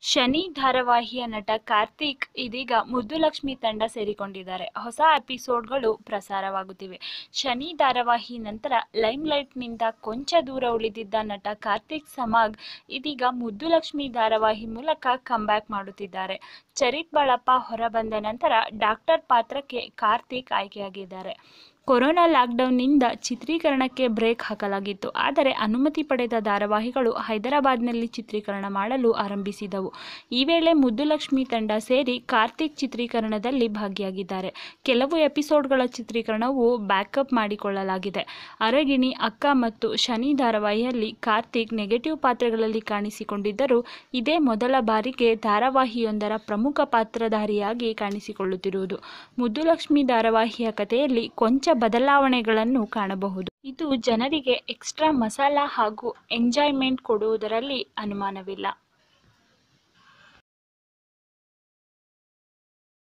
ಶನಿ ಧಾರಾವಾಹಿಯ ನಟ ಕಾರ್ತಿಕ್ ಇದೀಗ ಮುದ್ದುಲಕ್ಷ್ಮಿ ತಂಡ ಸೇರಿಕೊಂಡಿದ್ದಾರೆ ಹೊಸ ಎಪಿಸೋಡ್ಗಳು ಪ್ರಸಾರವಾಗುತ್ತಿವೆ ಶನಿ ಧಾರಾವಾಹಿ ನಂತರ ಲೈಮ್ಲೈಟ್ನಿಂದ ಕೊಂಚ ದೂರ ಉಳಿದಿದ್ದ ನಟ ಕಾರ್ತಿಕ್ ಸಮಾಗ್ ಇದೀಗ ಮುದ್ದುಲಕ್ಷ್ಮಿ ಧಾರಾವಾಹಿ ಮೂಲಕ ಕಂಬ್ಯಾಕ್ ಮಾಡುತ್ತಿದ್ದಾರೆ ಚರಿತ್ ಬಾಳಪ್ಪ ಹೊರಬಂದ ನಂತರ ಡಾಕ್ಟರ್ ಪಾತ್ರಕ್ಕೆ ಕಾರ್ತಿಕ್ ಆಯ್ಕೆಯಾಗಿದ್ದಾರೆ ಕೊರೋನಾ ಲಾಕ್ಡೌನ್ನಿಂದ ಚಿತ್ರೀಕರಣಕ್ಕೆ ಬ್ರೇಕ್ ಹಾಕಲಾಗಿತ್ತು ಆದರೆ ಅನುಮತಿ ಪಡೆದ ಧಾರಾವಾಹಿಗಳು ಹೈದರಾಬಾದ್ನಲ್ಲಿ ಚಿತ್ರೀಕರಣ ಮಾಡಲು ಆರಂಭಿಸಿದವು ಈ ವೇಳೆ ಮುದ್ದುಲಕ್ಷ್ಮಿ ತಂಡ ಸೇರಿ ಕಾರ್ತಿಕ್ ಚಿತ್ರೀಕರಣದಲ್ಲಿ ಭಾಗಿಯಾಗಿದ್ದಾರೆ ಕೆಲವು ಎಪಿಸೋಡ್ಗಳ ಚಿತ್ರೀಕರಣವು ಬ್ಯಾಕಪ್ ಮಾಡಿಕೊಳ್ಳಲಾಗಿದೆ ಅರಗಿಣಿ ಅಕ್ಕ ಮತ್ತು ಶನಿ ಧಾರಾವಾಹಿಯಲ್ಲಿ ಕಾರ್ತಿಕ್ ನೆಗೆಟಿವ್ ಪಾತ್ರಗಳಲ್ಲಿ ಕಾಣಿಸಿಕೊಂಡಿದ್ದರೂ ಇದೇ ಮೊದಲ ಬಾರಿಗೆ ಧಾರಾವಾಹಿಯೊಂದರ ಪ್ರಮುಖ ಪಾತ್ರಧಾರಿಯಾಗಿ ಕಾಣಿಸಿಕೊಳ್ಳುತ್ತಿರುವುದು ಮುದ್ದುಲಕ್ಷ್ಮಿ ಧಾರಾವಾಹಿಯ ಕಥೆಯಲ್ಲಿ ಕೊಂಚ ಬದಲಾವಣೆಗಳನ್ನು ಕಾಣಬಹುದು ಇದು ಜನರಿಗೆ ಎಕ್ಸ್ಟ್ರಾ ಮಸಾಲ ಹಾಗೂ ಎಂಜಾಯ್ಮೆಂಟ್ ಕೊಡುವುದರಲ್ಲಿ ಅನುಮಾನವಿಲ್ಲ